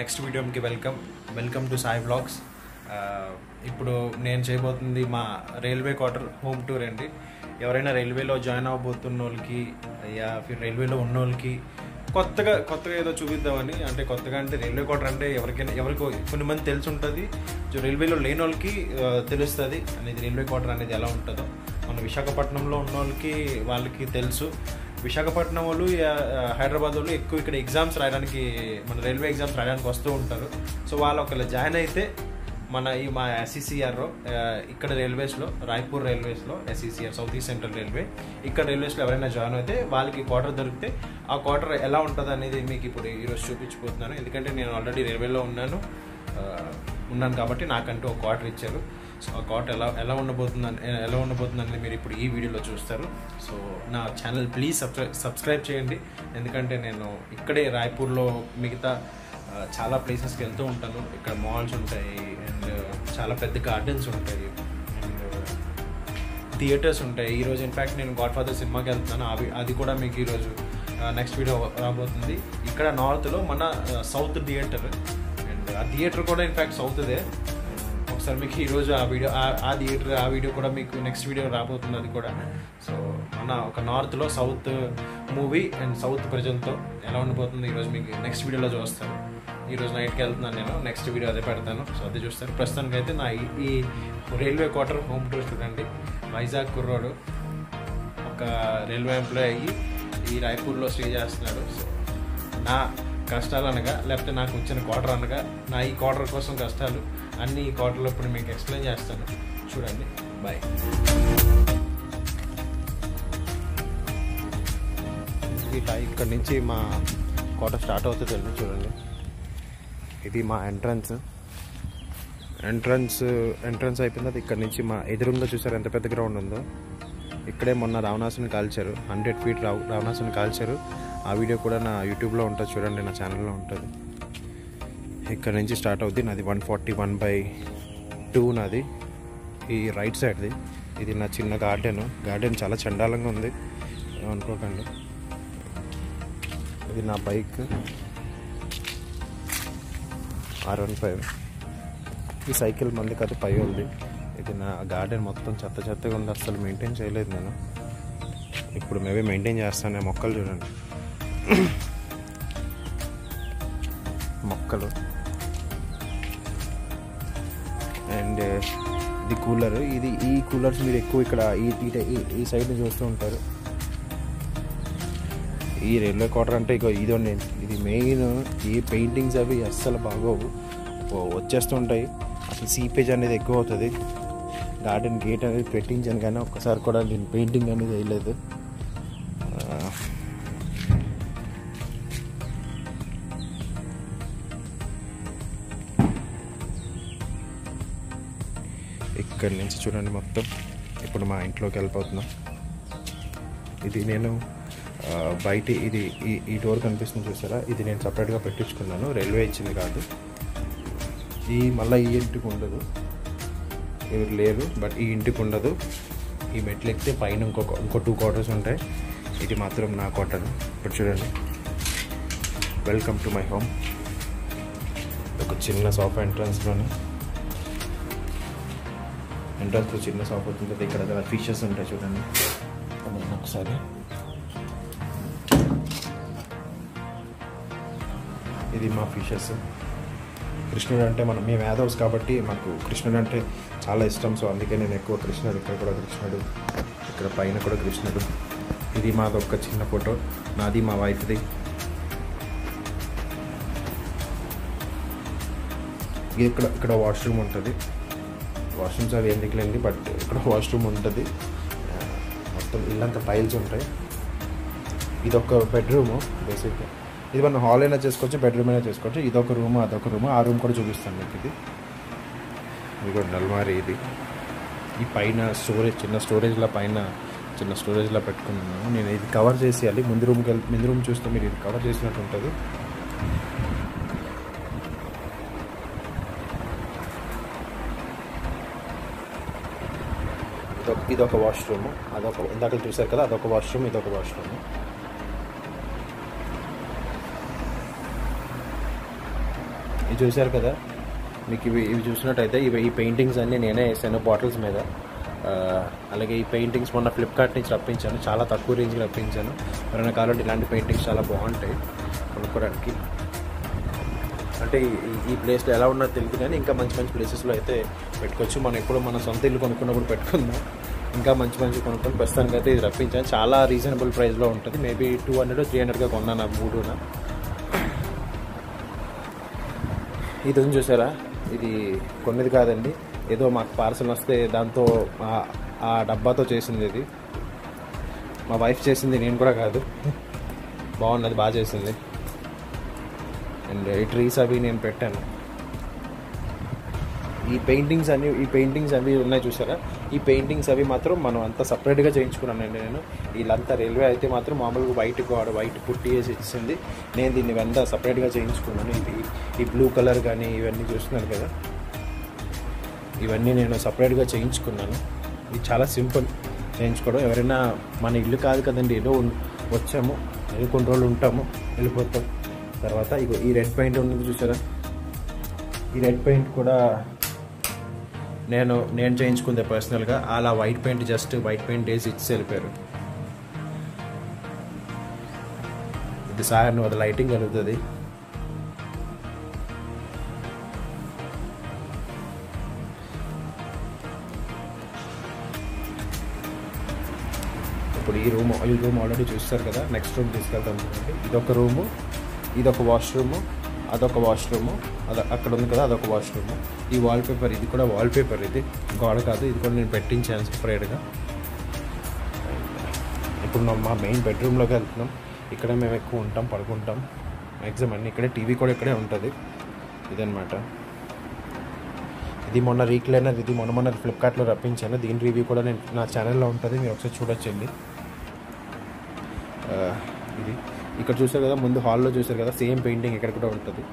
next వీడియోకి welcome welcome to Sai vlogs ఇప్పుడు నేను చేయబోతుంది మా రైల్వే క్వార్టర్ హోమ్ టూర్ అండి ఎవరైనా రైల్వేలో జాయిన్ అవ్వబోతున్న వాళ్ళకి యా ఫిర్ రైల్వేలో ఉన్న వాళ్ళకి కొత్తగా కొత్తగా ఏదో చూపిద్దామని అంటే కొత్తగా అంటే రైల్వే క్వార్టర్ అంటే ఎవరికైనా ఎవరికో కొన్ని మంది తెలిసి ఉంటుంది సో రైల్వేలో లేని వాళ్ళకి ఆ, తెలుస్తుంది అనేది రైల్వే క్వార్టర్ అనేది ఎలా ఉంటుందో మన విశాఖపట్నంలో ఉన్న వాళ్ళకి వాళ్ళకి తెలుసు విశాఖపట్నం వాళ్ళు యా- హైదరాబాద్ వాళ్ళు ఎక్కువ ఇక్కడ ఎగ్జామ్స్ రాయడానికి మన రైల్వే ఎగ్జామ్స్ రాయడానికి వస్తూ ఉంటారు సో వాళ్ళు ఒకవేళ జాయిన్ అయితే మన ఈ మా ఎస్ఈసిఆర్ ఇక్కడ రైల్వేస్లో రాయ్పూర్ రైల్వేస్లో SECR south east central railway ఇక్కడ రైల్వేస్లో ఎవరైనా జాయిన్ అయితే వాళ్ళకి క్వార్టర్ దొరికితే ఆ క్వార్టర్ ఎలా ఉంటుంది అనేది మీకు ఇప్పుడు ఈరోజు చూపించిపోతున్నాను ఎందుకంటే నేను ఆల్రెడీ రైల్వేలో ఉన్నాను ఆ, ఉన్నాను కాబట్టి నాకంటూ ఒక క్వార్టర్ ఇచ్చారు సో ఆ క్వార్టర్ ఎలా ఎలా ఉండబోతుందని ఎలా ఉండబోతుందని మీరు ఇప్పుడు ఈ వీడియోలో చూస్తారు సో నా ఛానల్ ప్లీజ్ సబ్స్క్రైబ్ సబ్స్క్రైబ్ చేయండి ఎందుకంటే నేను ఇక్కడే రాయ్పూర్లో మిగతా ఆ, చాలా ప్లేసెస్కి వెళ్తూ ఉంటాను ఇక్కడ మాల్స్ ఉంటాయి అండ్ చాలా పెద్ద గార్డెన్స్ ఉంటాయి అండ్ థియేటర్స్ ఉంటాయి ఈరోజు ఇన్ఫ్యాక్ట్ నేను గాడ్ ఫాదర్ సినిమాకి వెళ్తున్నాను అవి అది కూడా మీకు ఈరోజు నెక్స్ట్ వీడియో రాబోతుంది ఇక్కడ నార్త్లో మన సౌత్ థియేటర్ అండ్ ఆ థియేటర్ కూడా ఇన్ఫ్యాక్ట్ సౌత్దే ఒకసారి మీకు ఈరోజు ఆ వీడియో ఆ- ఆ థియేటర్ ఆ వీడియో కూడా మీకు నెక్స్ట్ వీడియో రాబోతుంది అది కూడా సో మన ఒక నార్త్లో సౌత్ మూవీ అండ్ సౌత్ ప్రజలతో ఎలా ఉండిపోతుంది ఈరోజు మీకు నెక్స్ట్ వీడియోలో చూస్తాను ఈరోజు నైట్కి వెళ్తున్నాను నేను నెక్స్ట్ వీడియో అదే పెడతాను సో అదే చూస్తాను ప్రస్తుతానికి అయితే నా ఈ- ఈ రైల్వే క్వార్టర్ హోమ్ టూర్ చూడండి వైజాగ్ కుర్రోడు ఒక రైల్వే ఎంప్లాయ్ అయ్యి ఈ రాయ్పూర్లో స్టే చేస్తున్నాడు సో నా కష్టాలు అనగా లేకపోతే నాకు వచ్చిన క్వార్టర్ అనగా నా ఈ క్వార్టర్ కోసం కష్టాలు అన్ని ఈ క్వార్టర్లో ఇప్పుడు మీకు ఎక్స్ప్లెయిన్ చేస్తాను చూడండి బాయ్ ఇట్లా ఇక్కడ నుంచి మా క్వార్టర్ స్టార్ట్ అవుతుంది చూడండి ఇది మా ఎంట్రన్స్ ఎంట్రన్స్ ఎంట్రన్స్ అయిపోయింది అది ఇక్కడ నుంచి మా ఎదురుగా చూసారు ఎంత పెద్ద గ్రౌండ్ ఉందో ఇక్కడే మొన్న రావణాసుని కాల్చారు హండ్రెడ్ ఫీట్ రావు రావణాసుని కాల్చారు ఆ వీడియో కూడా నా యూట్యూబ్లో ఉంటుంది చూడండి నా ఛానల్లో ఉంటుంది ఇక్కడ నుంచి స్టార్ట్ అవుద్ది నాది one forty one by two నాది ఈ రైట్ సైడ్ది ఇది నా చిన్న గార్డెన్ గార్డెన్ చాలా చండాలంగా ఉంది అనుకోకండి ఇది నా బైక్ ఆర్ వన్ ఫైవ్ ఈ సైకిల్ మంది కాదు పై ఉంది ఇది నా గార్డెన్ మొత్తం చెత్త చెత్తగా ఉంది అసలు మెయింటైన్ చేయలేదు నేను ఇప్పుడు మేబీ మెయింటైన్ చేస్తాను నేను మొక్కలు చూడండి మొక్కలు అండ్ ఇది కూలర్ ఇది ఈ కూలర్స్ మీరు ఎక్కువ ఇక్కడ ఈ ఈ- ఈ- ఈ సైడ్ చూస్తూ ఉంటారు ఈ రైల్వే క్వార్టర్ అంటే ఇక ఇది ఉండే- ఇది మెయిన్ ఈ పెయింటింగ్స్ అవి అస్సలు బాగోవు ఓ వచ్చేస్తుంటాయి అసలు సీపేజ్ అనేది ఎక్కువ అవుతుంది గార్డెన్ గేట్ అనేది పెట్టించాను కానీ ఒక్కసారి కూడా నేను పెయింటింగ్ అనేది వేయలేదు ఆ, ఇక్కడి నుంచి చూడండి మొత్తం ఇప్పుడు మా ఇంట్లోకి వెళ్ళిపోతున్నాం ఇది నేను ఆ, బయట ఇది ఈ ఈ డోర్ కనిపిస్తుంది చూసారా ఇది నేను సపరేట్గా పెట్టించుకున్నాను రైల్వే ఇచ్చింది కాదు ఈ మళ్ళీ ఈ ఇంటికి ఉండదు ఎవరు లేరు బట్ ఈ ఇంటికి ఉండదు ఈ మెట్లు ఎక్కితే పైన ఇంకొక ఇంకో టూ క్వార్టర్స్ ఉంటాయి ఇది మాత్రం నా క్వార్టర్ ఇప్పుడు చూడండి వెల్కమ్ టు మై హోమ్ ఒక చిన్న సోఫా ఎంట్రన్స్లోనే ఎంట్రన్స్లో చిన్న సోఫా ఉంటుంది ఇక్కడ ఫిషెస్ ఉంటాయి చూడండి అదే ఒకసారి ఇది మా ఫిషెస్ కృష్ణుడు అంటే మనం మేము యాదవ్స్ కాబట్టి మాకు కృష్ణుడు అంటే చాలా ఇష్టం సో అందుకే నేను ఎక్కువ కృష్ణుడు ఇక్కడ కూడా కృష్ణుడు ఇక్కడ పైన కూడా కృష్ణుడు ఇది మాది ఒక చిన్న ఫోటో నాది మా వైఫ్ది ఇది ఇక్కడ ఇక్కడ వాష్రూమ్ ఉంటుంది వాష్రూమ్స్ అవి ఎందుకు లేండి బట్ ఇక్కడ వాష్రూమ్ ఉంటుంది ఆ, మొత్తం ఇల్లంతా టైల్స్ ఉంటాయి ఇది ఒక బెడ్రూము బేసిక్గా ఇది మనం హాల్ అయినా చేసుకోవచ్చు బెడ్రూమ్ అయినా చేసుకోవచ్చు ఇది ఒక రూమ్ అదొక రూమ్ ఆ రూమ్ కూడా చూపిస్తాను మీకు ఇది ఇది కూడా నల్మారి ఇది ఈ పైన స్టోరేజ్ చిన్న స్టోరేజ్ల పైన చిన్న స్టోరేజ్లా పెట్టుకున్నాను నేను ఇది కవర్ చేసేయాలి ముందు రూమ్కి వెళ్ళి ముందు రూమ్ చూస్తే మీరు ఇది కవర్ చేసినట్టు ఉంటుంది ఇదొక ఇదొక వాష్రూమ్ అదొక ఇందాక చూసారు కదా అదొక వాష్రూమ్ ఇదొక వాష్రూమ్ ఇది చూశారు కదా మీకు ఇవి ఇవి చూసినట్టయితే ఇవి ఈ పెయింటింగ్స్ అన్నీ నేనే వేసాను బాటిల్స్ మీద ఆ, అలాగే ఈ పెయింటింగ్స్ మొన్న ఫ్లిప్కార్ట్ నుంచి రప్పించాను చాలా తక్కువ రేంజ్లో రప్పించాను ఎవరైనా కావాలంటే ఇలాంటి పెయింటింగ్స్ చాలా బాగుంటాయి కొనుక్కోవడానికి అంటే ఈ- ఈ- ఈ ప్లేస్లో ఎలా ఉన్నదో తెలియదు కానీ ఇంకా మంచి మంచి ప్లేసెస్లో అయితే పెట్టుకోవచ్చు మనం ఎప్పుడు మన సొంత ఇల్లు కొనుక్కున్నప్పుడు పెట్టుకుందాం ఇంకా మంచి మంచి కొనుక్కొని ప్రస్తుతానికి అయితే ఇది రప్పించాను చాలా రీజనబుల్ ప్రైస్లో ఉంటుంది మేబీ టూ హండ్రెడ్ త్రీ హండ్రెడ్గా కొన్నాను ఆ మూడున ఇది ఉంది చూసారా ఇది కొన్నది కాదండి ఏదో మాకు పార్సల్ వస్తే దాంతో ఆ- ఆ డబ్బాతో చేసింది ఇది మా వైఫ్ చేసింది నేను కూడా కాదు బాగున్నది బాగా చేసింది అండ్ ఈ ట్రీస్ అవి నేను పెట్టాను ఈ పెయింటింగ్స్ అన్ని ఈ పెయింటింగ్స్ అవి ఉన్నాయి చూసారా ఈ పెయింటింగ్స్ అవి మాత్రం మనం అంతా సపరేట్గా చేయించుకున్నానండి నేను వీళ్ళంతా రైల్వే అయితే మాత్రం మామూలుగా వైట్ గోడ వైట్ పుట్టి వేసి ఇచ్చింది నేను దీన్ని వెంట సపరేట్గా చేయించుకున్నాను ఇది ఈ బ్లూ కలర్ కానీ ఇవన్నీ చూస్తున్నారు కదా ఇవన్నీ నేను సపరేట్గా చేయించుకున్నాను ఇది చాలా సింపుల్ చేయించుకోవడం ఎవరైనా మన ఇల్లు కాదు కదండి ఏదో ఉన్- వచ్చాము ఏదో కొన్ని రోజులు ఉంటాము వెళ్ళిపోతాం తర్వాత ఇగో ఈ రెడ్ పెయింట్ ఉన్నది చూసారా ఈ రెడ్ పెయింట్ కూడా నేను నేను చేయించుకుందే పర్సనల్గా అలా white paint just white paint వేసి ఇచ్చి వెళ్ళిపోయారు ఇది సార్ నువ్వు అది లైటింగ్ కలుగుతుంది ఇప్పుడు ఈ రూమ్ ఈ రూమ్ ఆల్రెడీ చూస్తారు కదా నెక్స్ట్ రూమ్ తీసుకెళ్తాం చూడండి ఇదొక రూము ఇదొక వాష్రూము అదొక వాష్రూము అది అక్కడ ఉంది కదా అదొక వాష్రూము ఈ వాల్పేపర్ ఇది కూడా వాల్పేపర్ ఇది గోడ కాదు ఇది కూడా నేను పెట్టించాను సపరేట్గా ఇప్పుడు మనం మా మెయిన్ బెడ్రూమ్లోకి వెళ్తున్నాం ఇక్కడ మేము ఎక్కువ ఉంటాం పడుకుంటాం మ్యాక్సిమం అన్ని ఇక్కడే టీవీ కూడా ఇక్కడే ఉంటుంది ఇదనమాట ఇది మొన్న రీక్లైనర్ ఇది మొన్న మొన్న ఫ్లిప్కార్ట్లో రప్పించాను దీని రివ్యూ కూడా నేను నా ఛానల్లో ఉంటుంది మీరు ఒకసారి చూడొచ్చండి ఆ, ఇది ఇక్కడ చూసారు కదా ముందు హాల్లో చూసారు కదా సేమ్ పెయింటింగ్ ఇక్కడ కూడా ఉంటుంది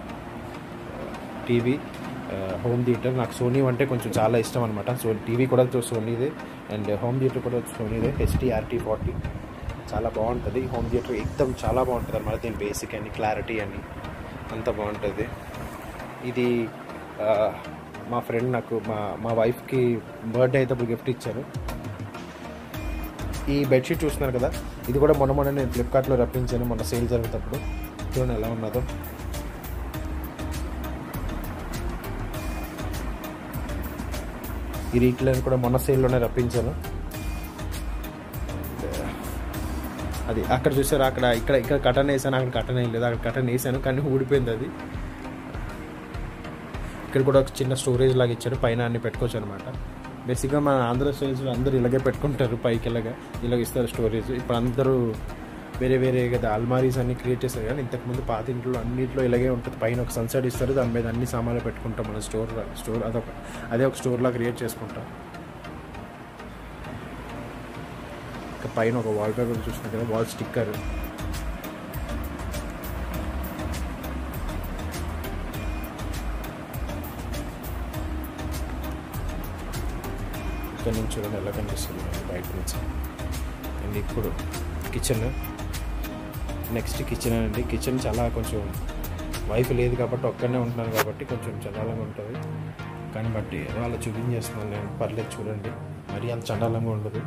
టీవీ హోమ్ థియేటర్ నాకు సోనీ అంటే కొంచెం చాలా ఇష్టం అనమాట సో టీవీ కూడా సోనీదే అండ్ హోమ్ థియేటర్ కూడా సోనీదే హెచ్డిఆర్టీ ఫార్టీ చాలా బాగుంటుంది హోమ్ థియేటర్ ఎక్దమ్ చాలా బాగుంటుంది అనమాట దీని బేసిక్ అని క్లారిటీ అని అంత బాగుంటుంది ఇది ఆ, మా ఫ్రెండ్ నాకు మా మా వైఫ్కి బర్త్డే అయితే ఇప్పుడు గిఫ్ట్ ఇచ్చారు ఈ బెడ్షీట్ చూస్తున్నారు కదా ఇది కూడా మొన్న మొన్న నేను ఫ్లిప్కార్ట్లో రప్పించాను మొన్న సేల్ జరుగుతప్పుడు చూడండి ఎలా ఉన్నదో ఈ రీక్లైన్ కూడా మొన్న సేల్లోనే రప్పించాను అది అక్కడ చూసారు అక్కడ ఇక్కడ ఇక్కడ కటన్ వేసాను అక్కడ కటన్ వేయలేదు అక్కడ కటన్ వేసాను కానీ ఊడిపోయింది అది ఇక్కడ కూడా ఒక చిన్న స్టోరేజ్ లాగా ఇచ్చారు పైన అన్ని పెట్టుకోవచ్చు అనమాట బేసిక్గా మన ఆంధ్ర స్టోరేజ్లో అందరూ ఇలాగే పెట్టుకుంటారు పైకి ఇలాగా ఇలాగ ఇస్తారు స్టోరేజ్ ఇప్పుడు అందరూ వేరే వేరే కదా అల్మారీస్ అన్ని క్రియేట్ చేస్తారు కానీ ఇంతకుముందు పాత ఇంట్లో అన్నింటిలో ఇలాగే ఉంటుంది పైన ఒక సన్సెట్ ఇస్తారు దాని మీద అన్ని సామాన్లు పెట్టుకుంటాం మన స్టోర్ స్టోర్ అదొక అదే ఒక స్టోర్లా క్రియేట్ చేసుకుంటాం ఇంకా పైన ఒక వాల్ పేపర్ చూసినా కదా వాల్ స్టిక్కర్ ఇక్కడ నుంచి చూడండి ఎలా కనిపిస్తుంది మనకి బయట నుంచి అండ్ ఇప్పుడు కిచెన్ నెక్స్ట్ కిచెన్ అండి కిచెన్ చాలా కొంచెం వైఫ్ లేదు కాబట్టి ఒక్కడనే ఉంటున్నాను కాబట్టి కొంచెం చండాలంగా ఉంటుంది కానీ బట్టి ఏదో అలా చూపించేస్తున్నాను నేను పర్లేదు చూడండి మరీ అంత చండాలంగా ఉండదు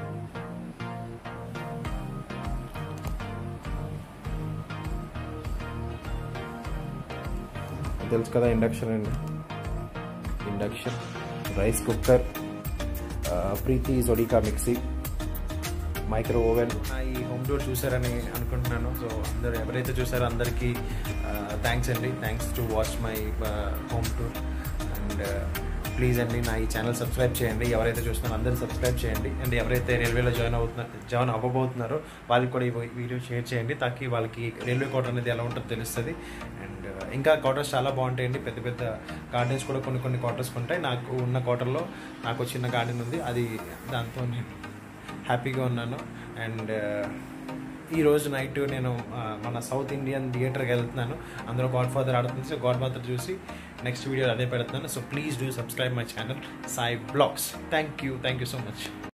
తెలుసు కదా ఇండక్షన్ అండి induction rice cooker Preethi Zodiac mixie micro oven ఈ హోమ్ టూర్ చూసారని అనుకుంటున్నాను సో అందరు ఎవరైతే చూసారో అందరికీ థ్యాంక్స్ అండి thanks to watch my home tour and please అండి నా ఈ ఛానల్ సబ్స్క్రైబ్ చేయండి ఎవరైతే చూస్తున్నారో అందరూ సబ్స్క్రైబ్ చేయండి అండ్ ఎవరైతే రైల్వేలో జాయిన్ అవుతున్నారు జాయిన్ అవ్వబోతున్నారో వాళ్ళకి కూడా ఈ వీడియో షేర్ చేయండి తాకి వాళ్ళకి రైల్వే కోట అనేది ఎలా ఉంటుందో తెలుస్తుంది అండ్ ఇంకా క్వార్టర్స్ చాలా బాగుంటాయండి పెద్ద పెద్ద గార్డెన్స్ కూడా కొన్ని కొన్ని క్వార్టర్స్ ఉంటాయి నాకు ఉన్న క్వార్టర్లో నాకు చిన్న గార్డెన్ ఉంది అది దాంతో నేను హ్యాపీగా ఉన్నాను అండ్ ఈ రోజు నైట్ నేను ఆ, మన సౌత్ ఇండియన్ థియేటర్కి వెళ్తున్నాను అందులో గాడ్ ఫాదర్ ఆడుతుంది సో గాడ్ ఫాదర్ చూసి నెక్స్ట్ వీడియో అదే పెడుతున్నాను so please do subscribe my channel Sai vlogs thank you thank you so much